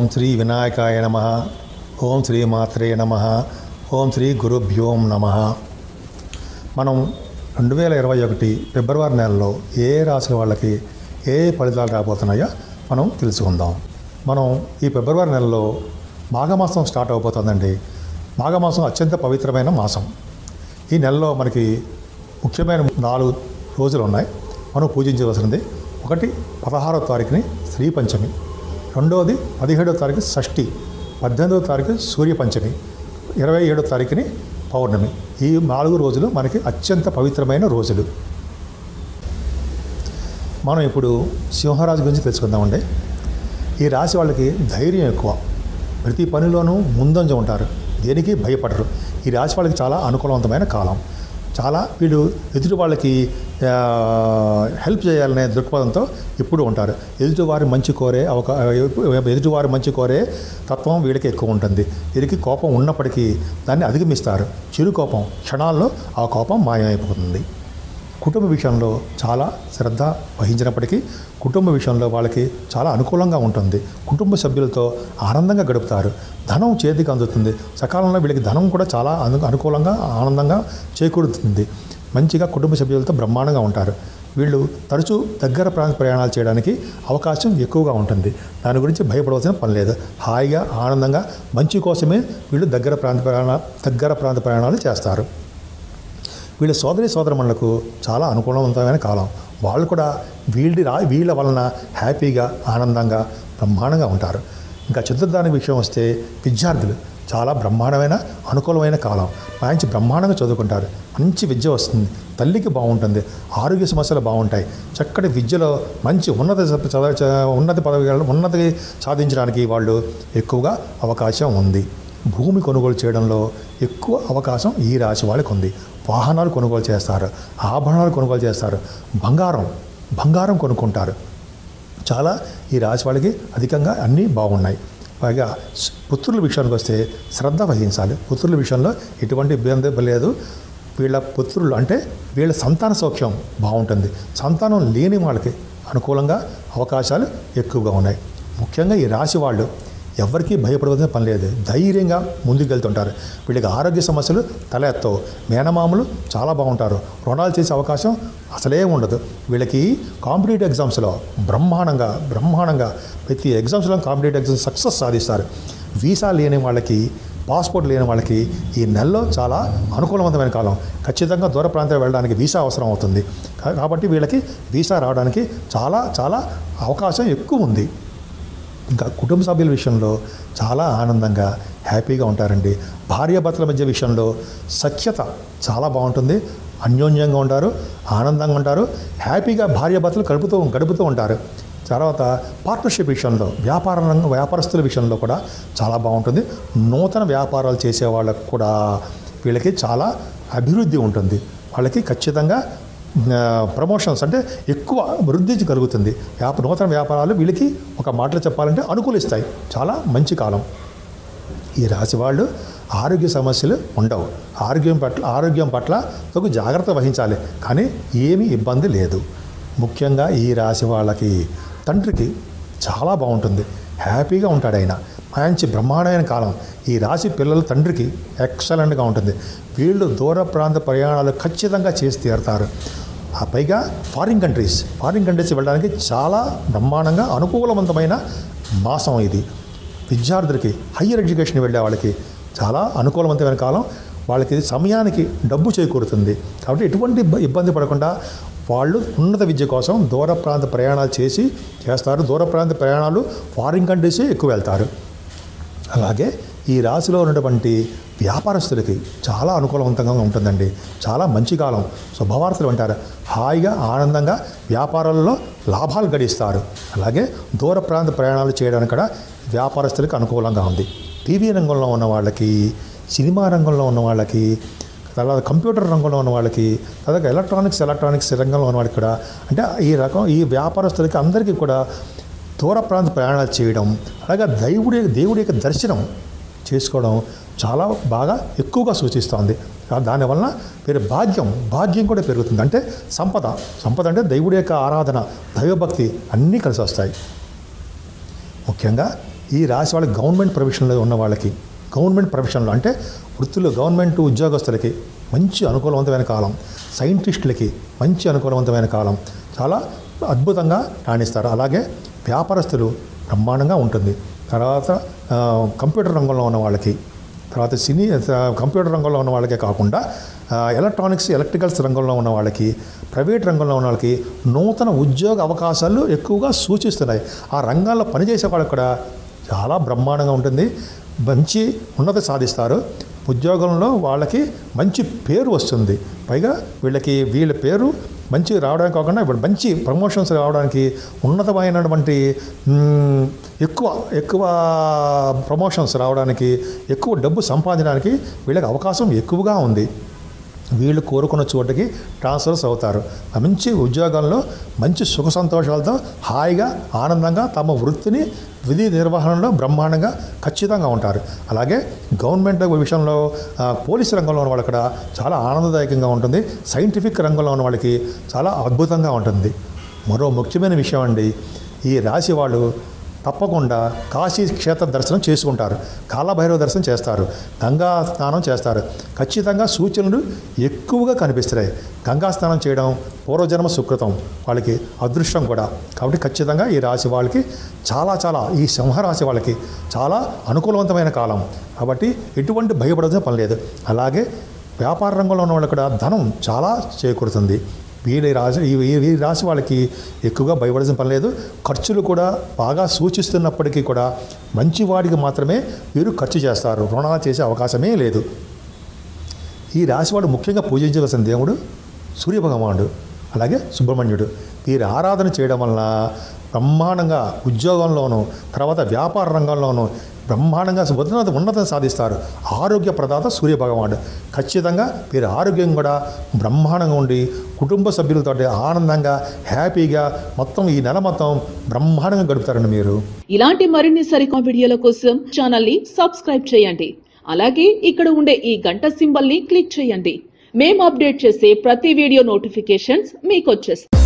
శ్రీ వినాయకాయ నమ ఓం శ్రీ మాత్రే నమ ఓం శ్రీ గురుభ్యోం నమ మనం రెండు వేల ఇరవై ఒకటి ఫిబ్రవరి నెలలో ఏ రాశి వాళ్ళకి ఏ ఏ ఫలితాలు రాబోతున్నాయో మనం తెలుసుకుందాం మనం ఈ ఫిబ్రవరి నెలలో మాఘమాసం స్టార్ట్ అవబోతుందండి మాఘమాసం అత్యంత పవిత్రమైన మాసం ఈ నెలలో మనకి ముఖ్యమైన నాలుగు రోజులు ఉన్నాయి మనం పూజించవలసింది ఒకటి పదహారవ తారీఖుని శ్రీ పంచమి రెండవది పదిహేడవ తారీఖు షష్ఠి పద్దెనిమిదవ తారీఖు సూర్య పంచమి ఇరవై ఏడవ తారీఖుని పౌర్ణమి ఈ నాలుగు రోజులు మనకి అత్యంత పవిత్రమైన రోజులు మనం ఇప్పుడు సింహరాజు గురించి తెలుసుకుందామండి ఈ రాశి వాళ్ళకి ధైర్యం ఎక్కువ ప్రతి పనిలోనూ ముందంజ ఉంటారు దేనికి భయపడరు ఈ రాశి వాళ్ళకి చాలా అనుకూలవంతమైన కాలం చాలా వీళ్ళు ఎదుటి వాళ్ళకి ఆ, హెల్ప్ చేయాలనే దృక్పథంతో ఇప్పుడు ఉంటారు ఎదుటివారి మంచి కోరే అవకా ఎదుటివారి మంచి కోరే తత్వం వీళ్ళకి ఎక్కువ ఉంటుంది వీరికి కోపం ఉన్నప్పటికీ దాన్ని అధిగమిస్తారు చిరు కోపం క్షణాల్లో ఆ కోపం మాయమైపోతుంది కుటుంబ విషయంలో చాలా శ్రద్ధ వహించినప్పటికీ కుటుంబ విషయంలో వాళ్ళకి చాలా అనుకూలంగా ఉంటుంది కుటుంబ సభ్యులతో ఆనందంగా గడుపుతారు ధనం చేతికి అందుతుంది సకాలంలో వీళ్ళకి ధనం కూడా చాలా అను అనుకూలంగా ఆనందంగా చేకూరుతుంది మంచిగా కుటుంబ సభ్యులతో బ్రహ్మాండంగా ఉంటారు వీళ్ళు తరచూ దగ్గర ప్రాంత ప్రయాణాలు చేయడానికి అవకాశం ఎక్కువగా ఉంటుంది దాని గురించి భయపడవలసిన పని లేదు హాయిగా ఆనందంగా మంచి కోసమే వీళ్ళు దగ్గర ప్రాంత ప్రయాణ దగ్గర ప్రాంత ప్రయాణాలు చేస్తారు వీళ్ళ సోదరి సోదరమణులకు చాలా అనుకూలవంతమైన కాలం వాళ్ళు కూడా వీళ్ళ రా వీళ్ళ వలన హ్యాపీగా ఆనందంగా బ్రహ్మాండంగా ఉంటారు ఇంకా చతుర్దాని విషయం వస్తే విద్యార్థులు చాలా బ్రహ్మాండమైన అనుకూలమైన కాలం మంచి బ్రహ్మాండంగా చదువుకుంటారు మంచి విద్య వస్తుంది తల్లికి బాగుంటుంది ఆరోగ్య సమస్యలు బాగుంటాయి చక్కటి విద్యలో మంచి ఉన్నత చ- చదవ చ- ఉన్నత పదవి ఉన్నతి సాధించడానికి వాళ్ళు ఎక్కువగా అవకాశం ఉంది భూమి కొనుగోలు చేయడంలో ఎక్కువ అవకాశం ఈ రాశి వాళ్ళకి ఉంది వాహనాలు కొనుగోలు చేస్తారు ఆభరణాలు కొనుగోలు చేస్తారు బంగారం బంగారం కొనుక్కుంటారు చాలా ఈ రాశి వాళ్ళకి అధికంగా అన్నీ బాగున్నాయి పైగా స్- పుత్రుల విషయానికి వస్తే శ్రద్ధ వహించాలి పుత్రుల విషయంలో ఎటువంటి ఇబ్బంది లేదు వీళ్ళ పుత్రులు అంటే వీళ్ళ సంతాన సౌఖ్యం బాగుంటుంది సంతానం లేని వాళ్ళకి అనుకూలంగా అవకాశాలు ఎక్కువగా ఉన్నాయి ముఖ్యంగా ఈ రాశి వాళ్ళు ఎవరికీ భయపడవలసిన పని లేదు ధైర్యంగా ముందుకు వెళ్తుంటారు వీళ్ళకి ఆరోగ్య సమస్యలు తలెత్తవు మేనమామలు చాలా బాగుంటారు రుణాలు చేసే అవకాశం అసలే ఉండదు వీళ్ళకి కాంపిటేటివ్ ఎగ్జామ్స్లో బ్రహ్మాండంగా బ్రహ్మాండంగా ప్రతి ఎగ్జామ్స్లో కాంపిటేటివ్ ఎగ్జామ్స్ సక్సెస్ సాధిస్తారు వీసా లేని వాళ్ళకి పాస్పోర్ట్ లేని వాళ్ళకి ఈ నెలలో చాలా అనుకూలవంతమైన కాలం ఖచ్చితంగా దూర ప్రాంతాలకు వెళ్ళడానికి వీసా అవసరం అవుతుంది కా- కాబట్టి వీళ్ళకి వీసా రావడానికి చాలా చాలా అవకాశం ఎక్కువ ఉంది ఇంకా కుటుంబ సభ్యుల విషయంలో చాలా ఆనందంగా హ్యాపీగా ఉంటారండి భార్యాభర్తల మధ్య విషయంలో సఖ్యత చాలా బాగుంటుంది అన్యోన్యంగా ఉంటారు ఆనందంగా ఉంటారు హ్యాపీగా భార్యాభర్తలు గడుపుతూ గడుపుతూ ఉంటారు తర్వాత పార్ట్నర్షిప్ విషయంలో వ్యాపార రంగం వ్యాపారస్తుల విషయంలో కూడా చాలా బాగుంటుంది నూతన వ్యాపారాలు చేసే వాళ్ళకు కూడా వీళ్ళకి చాలా అభివృద్ధి ఉంటుంది వాళ్ళకి ఖచ్చితంగా ఆ, ప్రమోషన్స్ అంటే ఎక్కువ వృద్ధి కలుగుతుంది వ్యాప నూతన వ్యాపారాలు వీళ్ళకి ఒక మాటలో చెప్పాలంటే అనుకూలిస్తాయి చాలా మంచి కాలం ఈ రాశి వాళ్ళు ఆరోగ్య సమస్యలు ఉండవు ఆరోగ్యం పట్ల ఆరోగ్యం పట్ల తగు జాగ్రత్త వహించాలి కానీ ఏమీ ఇబ్బంది లేదు ముఖ్యంగా ఈ రాశి వాళ్ళకి తండ్రికి చాలా బాగుంటుంది హ్యాపీగా ఉంటాడు ఆయన మంచి బ్రహ్మాండమైన కాలం ఈ రాశి పిల్లల తండ్రికి ఎక్సలెంట్గా ఉంటుంది వీళ్ళు దూర ప్రాంత ప్రయాణాలు ఖచ్చితంగా చేసి తీరుతారు ఆ పైగా ఫారిన్ కంట్రీస్ ఫారిన్ కంట్రీస్ వెళ్ళడానికి చాలా బ్రహ్మాండంగా అనుకూలవంతమైన మాసం ఇది విద్యార్థులకి హయ్యర్ ఎడ్యుకేషన్ వెళ్ళే వాళ్ళకి చాలా అనుకూలవంతమైన కాలం వాళ్ళకి సమయానికి డబ్బు చేకూరుతుంది కాబట్టి ఎటువంటి ఇబ్బ- ఇబ్బంది పడకుండా వాళ్ళు ఉన్నత విద్య కోసం దూర ప్రాంత ప్రయాణాలు చేసి చేస్తారు దూర ప్రాంత ప్రయాణాలు ఫారిన్ కంట్రీసే ఎక్కువ వెళ్తారు అలాగే ఈ రాశిలో ఉన్నటువంటి వ్యాపారస్తులకి చాలా అనుకూలవంతంగా ఉంటుందండి చాలా మంచి కాలం శుభవార్తలు అంటారు హాయిగా ఆనందంగా వ్యాపారాలలో లాభాలు గడిస్తారు అలాగే దూర ప్రాంత ప్రయాణాలు చేయడానికి కూడా వ్యాపారస్తులకు అనుకూలంగా ఉంది టీవీ రంగంలో ఉన్న వాళ్ళకి సినిమా రంగంలో ఉన్న వాళ్ళకి తర్వాత కంప్యూటర్ రంగంలో ఉన్న వాళ్ళకి తర్వాత ఎలక్ట్రానిక్స్ ఎలక్ట్రానిక్స్ రంగంలో ఉన్న వాళ్ళకి కూడా అంటే ఈ రకం ఈ వ్యాపారస్తులకి అందరికీ కూడా దూర ప్రాంత ప్రయాణాలు చేయడం అలాగే దేవుడి దేవుడి యొక్క దర్శనం చేసుకోవడం చాలా బాగా ఎక్కువగా సూచిస్తోంది దానివలన వీరి భాగ్యం భాగ్యం కూడా పెరుగుతుంది అంటే సంపద సంపద అంటే దేవుడి యొక్క ఆరాధన దైవభక్తి అన్నీ కలిసి వస్తాయి ముఖ్యంగా ఈ రాశి వాళ్ళకి గవర్నమెంట్ ప్రొఫెషన్లో ఉన్న వాళ్ళకి గవర్నమెంట్ ప్రొఫెషన్లో అంటే వృత్తులు గవర్నమెంట్ ఉద్యోగస్తులకి మంచి అనుకూలవంతమైన కాలం సైంటిస్టులకి మంచి అనుకూలవంతమైన కాలం చాలా అద్భుతంగా రాణిస్తారు అలాగే వ్యాపారస్తులు బ్రహ్మాండంగా ఉంటుంది తర్వాత ఆ, కంప్యూటర్ రంగంలో ఉన్న వాళ్ళకి తర్వాత సినీ ఆ, కంప్యూటర్ రంగంలో ఉన్న వాళ్ళకే కాకుండా ఆ, ఎలక్ట్రానిక్స్ ఎలక్ట్రికల్స్ రంగంలో ఉన్న వాళ్ళకి ప్రైవేట్ రంగంలో ఉన్న వాళ్ళకి నూతన ఉద్యోగ అవకాశాలు ఎక్కువగా సూచిస్తున్నాయి ఆ రంగాల్లో పనిచేసే వాళ్ళకి కూడా చాలా బ్రహ్మాండంగా ఉంటుంది మంచి ఉన్నతి సాధిస్తారు ఉద్యోగంలో వాళ్ళకి మంచి పేరు వస్తుంది పైగా వీళ్ళకి వీళ్ళ పేరు మంచి రావడానికి కాకుండా ఇప్పుడు మంచి ప్రమోషన్స్ రావడానికి ఉన్నతమైనటువంటి మ్, ఎక్కువ ఎక్కువ ప్రమోషన్స్ రావడానికి ఎక్కువ డబ్బు సంపాదించడానికి వీళ్ళకి అవకాశం ఎక్కువగా ఉంది వీళ్ళు కోరుకున్న చోటుకి ట్రాన్స్ఫర్స్ అవుతారు ఆ మంచి ఉద్యోగంలో మంచి సుఖ సంతోషాలతో హాయిగా ఆనందంగా తమ వృత్తిని విధి నిర్వహణలో బ్రహ్మాండంగా ఖచ్చితంగా ఉంటారు అలాగే గవర్నమెంట్ విషయంలో ఆ, పోలీసు రంగంలో ఉన్న వాళ్ళకి కూడా చాలా ఆనందదాయకంగా ఉంటుంది సైంటిఫిక్ రంగంలో ఉన్న వాళ్ళకి చాలా అద్భుతంగా ఉంటుంది మరో ముఖ్యమైన విషయం అండి ఈ రాశి వాళ్ళు తప్పకుండా కాశీ క్షేత్ర దర్శనం చేసుకుంటారు కాలభైరవ దర్శనం చేస్తారు గంగా స్నానం చేస్తారు ఖచ్చితంగా సూచనలు ఎక్కువగా కనిపిస్తున్నాయి గంగా స్నానం చేయడం పూర్వజన్మ సుకృతం వాళ్ళకి అదృష్టం కూడా కాబట్టి ఖచ్చితంగా ఈ రాశి వాళ్ళకి చాలా చాలా ఈ సింహరాశి వాళ్ళకి చాలా అనుకూలవంతమైన కాలం కాబట్టి ఎటువంటి భయపడాల్సిన పని లేదు అలాగే వ్యాపార రంగంలో ఉన్న వాళ్ళకి కూడా ధనం చాలా చేకూరుతుంది వీరి రాశి ఈ ఈ- ఈ రాశి వాళ్ళకి ఎక్కువగా భయపడాల్సిన పని లేదు ఖర్చులు కూడా బాగా సూచిస్తున్నప్పటికీ కూడా మంచివాడికి మాత్రమే వీరు ఖర్చు చేస్తారు రుణాలు చేసే అవకాశమే లేదు ఈ రాశి వాడు ముఖ్యంగా పూజించవలసిన దేవుడు సూర్యభగవానుడు అలాగే సుబ్రహ్మణ్యుడు వీరి ఆరాధన చేయడం వలన బ్రహ్మాండంగా ఉద్యోగంలోనూ తర్వాత వ్యాపార రంగంలోనూ బ్రహ్మాండంగా ఉన్నత ఉన్నతం సాధిస్తారు ఆరోగ్య ప్రదాత సూర్యభగవానుడు ఖచ్చితంగా వీరి ఆరోగ్యం కూడా బ్రహ్మాండంగా ఉండి కుటుంబ సభ్యులతో ఆనందంగా హ్యాపీగా మొత్తం ఈ నెల మొత్తం బ్రహ్మాండంగా గడుపుతారండి మీరు ఇలాంటి మరిన్ని సరికొత్త వీడియోల కోసం ఛానల్ ని సబ్స్క్రైబ్ చేయండి అలాగే ఇక్కడ ఉండే ఈ గంట సింబల్ ని క్లిక్ చేయండి మేము అప్డేట్ చేసే ప్రతి వీడియో నోటిఫికేషన్స్ మీకు వచ్చేస్తాయి